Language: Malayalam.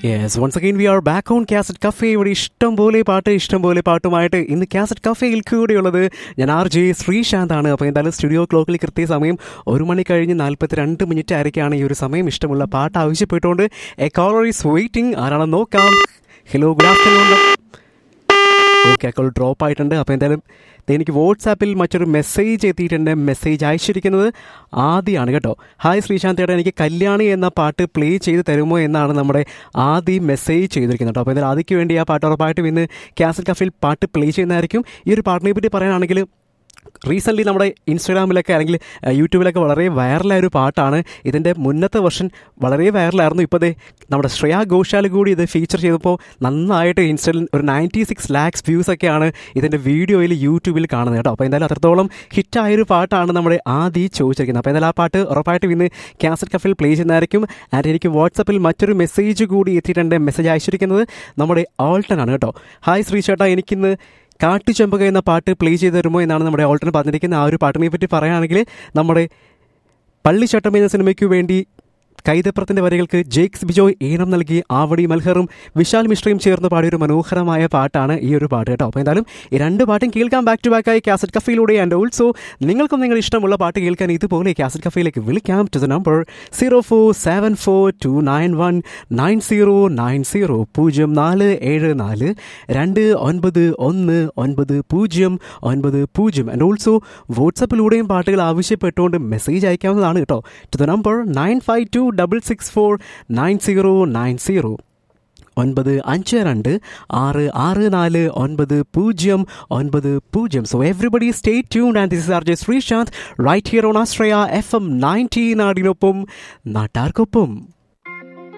yes once again we are back on cassette cafe ഇവിടെ ഇഷ്ടം പോലെ പാട്ട് ഇഷ്ടം പോലെ പാട്ടുമായിട്ട് ഇന്ന് കാസറ്റ് കഫേയിൽ കൂടെയുള്ളത് ഞാൻ ആർ ജെ ശ്രീശാന്താണ് അപ്പോൾ എന്തായാലും സ്റ്റുഡിയോ ക്ലോക്കിൽ കൃത്യസമയം ഒരു മണി കഴിഞ്ഞ് നാൽപ്പത്തി രണ്ട് മിനിറ്റ് ആയിരിക്കാണ് ഈ ഒരു സമയം ഇഷ്ടമുള്ള പാട്ട് ആവശ്യപ്പെട്ടുകൊണ്ട് എ കോളർ ഈസ് വെയിറ്റിംഗ് ആരാണെന്ന് നോക്കാം hello good afternoon okay a call drop ആയിട്ടുണ്ട് അപ്പോൾ എന്തായാലും ദേ എനിക്ക് വാട്സാപ്പിൽ മറ്റൊരു മെസ്സേജ് എത്തിയിട്ടുണ്ട് മെസ്സേജ് അയച്ചിരിക്കുന്നത് ആദിയാണ് കേട്ടോ ഹായ് ശ്രീശാന്ത് ചേട്ടാ എനിക്ക് കല്യാണി എന്ന പാട്ട് പ്ലേ ചെയ്ത് തരുമോ എന്നാണ് നമ്മുടെ ആദി മെസ്സേജ് ചെയ്തിരിക്കുന്നത് കേട്ടോ അപ്പോൾ എന്തായാലും ആദിക്ക് വേണ്ടി ആ പാട്ട് ഉറപ്പായിട്ടും ഇന്ന് കാസറ്റ് കഫിൽ പാട്ട് പ്ലേ ചെയ്യുന്നതായിരിക്കും ഈ ഒരു പാട്ടിനെ പറ്റി പറയുകയാണെങ്കിൽ റീസെൻ്റ്ലി നമ്മുടെ ഇൻസ്റ്റാഗ്രാമിലൊക്കെ അല്ലെങ്കിൽ അഹ്, യൂട്യൂബിലൊക്കെ വളരെ വൈറലായ ഒരു പാട്ടാണ് ഇതിൻ്റെ മുന്നത്തെ വെർഷൻ വളരെ വൈറലായിരുന്നു ഇപ്പോൾ ദേ നമ്മുടെ ശ്രേയ ഘോഷാൽ കൂടി ഇത് ഫീച്ചർ ചെയ്തപ്പോൾ നന്നായിട്ട് ഇൻസ്റ്റയിൽ ഒരു നയൻറ്റി സിക്സ് ലാക്സ് വ്യൂസ് ഒക്കെയാണ് ഇതിൻ്റെ വീഡിയോയിൽ യൂട്യൂബിൽ കാണുന്നത് കേട്ടോ അപ്പോൾ എന്തായാലും അത്രത്തോളം ഹിറ്റായൊരു പാട്ടാണ് നമ്മുടെ ആദി ചോദിച്ചിരിക്കുന്നത് അപ്പോൾ എന്തായാലും ആ പാട്ട് ഉറപ്പായിട്ടും ഇന്ന് കാസറ്റ് കഫിൽ പ്ലേ ചെയ്യുന്നതായിരിക്കും ആൻഡ് എനിക്ക് വാട്സപ്പിൽ മറ്റൊരു മെസ്സേജ് കൂടി എത്തിയിട്ടുണ്ട് മെസ്സേജ് അയച്ചിരിക്കുന്നത് നമ്മുടെ ഓൾട്ടൻ ആണ് കേട്ടോ ഹായ് ശ്രീചേട്ടാ എനിക്കിന്ന് കാട്ടുചെമ്പക എന്ന പാട്ട് പ്ലേ ചെയ്ത് തരുമോ എന്നാണ് നമ്മുടെ ഓൾട്ടൻ പറഞ്ഞിരിക്കുന്നത് ആ ഒരു പാട്ടിനെ പറ്റി പറയുകയാണെങ്കിൽ നമ്മുടെ പള്ളിച്ചട്ടം എന്ന സിനിമയ്ക്ക് വേണ്ടി കൈതപ്രത്തിന്റെ വരികൾക്ക് ജേക്സ് ബിജോയ് ഈണം നൽകി ആവടി മൽഹറും വിശാൽ മിശ്രയും ചേർന്ന് പാടിയ ഒരു മനോഹരമായ പാട്ടാണ് ഈ ഒരു പാട്ട് കേട്ടോ അപ്പോൾ എന്തായാലും ഈ രണ്ട് പാട്ടും കേൾക്കാൻ ബാക്ക് ടു ബാക്ക് ആയി കാസറ്റ് കഫയിലൂടെ ആൻഡ് ഓൾസോ നിങ്ങൾക്കും നിങ്ങൾ ഇഷ്ടമുള്ള പാട്ട് കേൾക്കാൻ ഇതുപോലെ കാസറ്റ് കഫയിലേക്ക് വിളിക്കാം to the number zero four seven four two nine one nine zero nine zero പൂജ്യം നാല് ഏഴ് നാല് രണ്ട് ഒൻപത് ഒന്ന് ഒൻപത് പൂജ്യം ഒൻപത് പൂജ്യം ആൻഡ് ഓൾസോ വാട്സപ്പിലൂടെയും പാട്ടുകൾ ആവശ്യപ്പെട്ടുകൊണ്ട് മെസ്സേജ് അയക്കാവുന്നതാണ് കേട്ടോ to the number nine five two double six four nine zero nine zero ഒൻപത് അഞ്ച് രണ്ട് ആറ് ആറ് നാല് ഒൻപത് പൂജ്യം ഒൻപത് പൂജ്യം so everybody stay tune and this R J Sreesanth right here on Ashraya F M nineteen നാടിനൊപ്പം നാട്ടാർക്കൊപ്പം